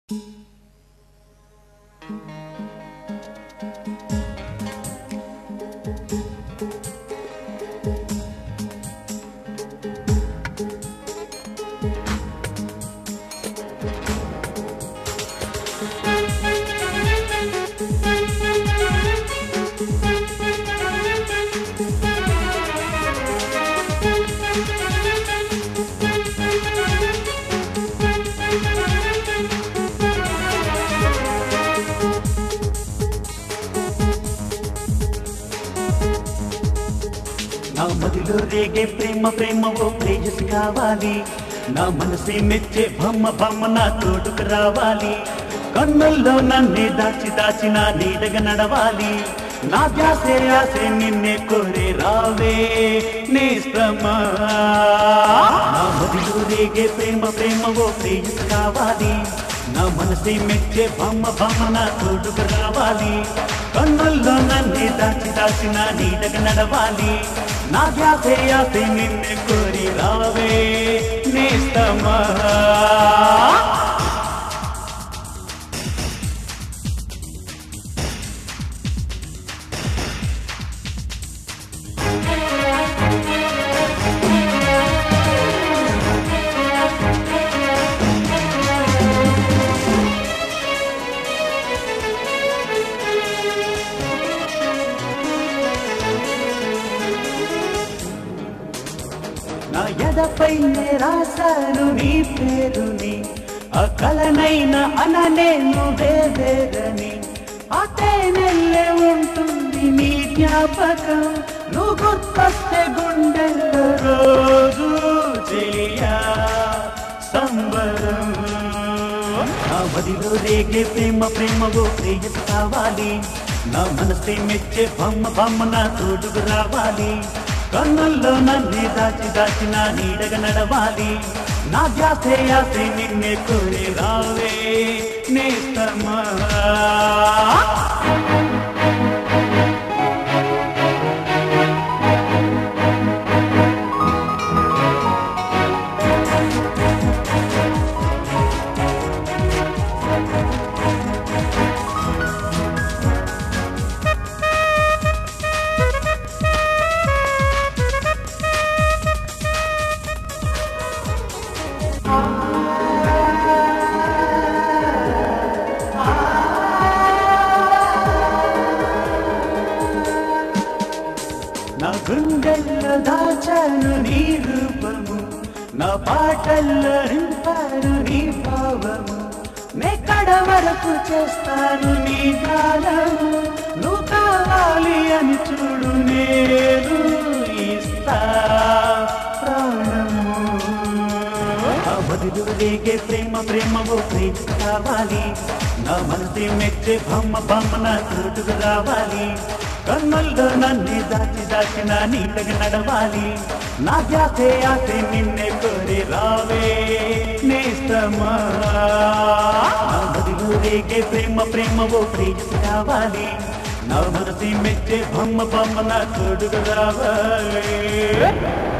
నా మదిలో రేగే ప్రేమ ప్రేమ ఓ ప్రేయసి కావాలి నా మనసే మెచ్చే బొమ్మ బొమ్మ నా తోడుకు రావాలి కన్నుల్లో నన్నే దాచి దాచి నా నీడగా నడవాలి నా ధ్యాసే ఆసే నిన్నే కోరే రావే నేస్తమా నా మదిలో రేగే ప్రేమ ప్రేమ ఓ ప్రేయసి కావాలి నా మనసే మెచ్చే బొమ్మ బొమ్మ నా తోడుకు రావాలి కన్నుల్లో నన్నే దాచి దాచి నా నీడగా నడవాలి నా ధ్యాసే ఆసే నిన్నే కోరి రావే నేస్తమా నా ఎదపైనే రాశాను నీ పేరుని ఆ కలనైన అననేను వేరేరని అటే నెల్లే ఉంటుంది నీ జ్ఞాపకం నువ్వు గుర్తొస్తే గుండెల్లో రోజు చెలియా సంబరం నా మదిలో రేగే ప్రేమ ప్రేమ ఓ ప్రేయస్ కావాలి నా మనసే మెచ్చే బొమ్మ బొమ్మ నా తోడుకు రావాలి కన్నుల్లో నన్నే దాచి దాచి నా నీడగా నడవాలి నా ధ్యాసే ఆసే నిన్నే కోరి రావే నేస్తమా నా గుండెల్లో దాచాను నీ రూపము నా పాటల్లో నింపాను నీ భావము నెక్కడ వరకు చేస్తాను నీ గానము నువ్వు కావాలి అని చూడు నేను ఇస్తా ప్రాణము ఆ బదిలో రేగే ప్రేమ ప్రేమ ఓ ప్రేమ కావాలి నా మనసే మెచ్చే బొమ్మ బొమ్మ నా తోటుకు రావాలి కన్నుల్లో నన్నే దాచి దాచి నా నీళ్ళకి నడవాలి నా ధ్యాసే ఆసే నిన్నే కోరి రావే నేస్తమా నా బదిలో రేగే ప్రేమ ప్రేమ ఓ ప్రేమ కావాలి నా మనసే మెచ్చే బొమ్మ బొమ్మ నా తోడుకు రావాలి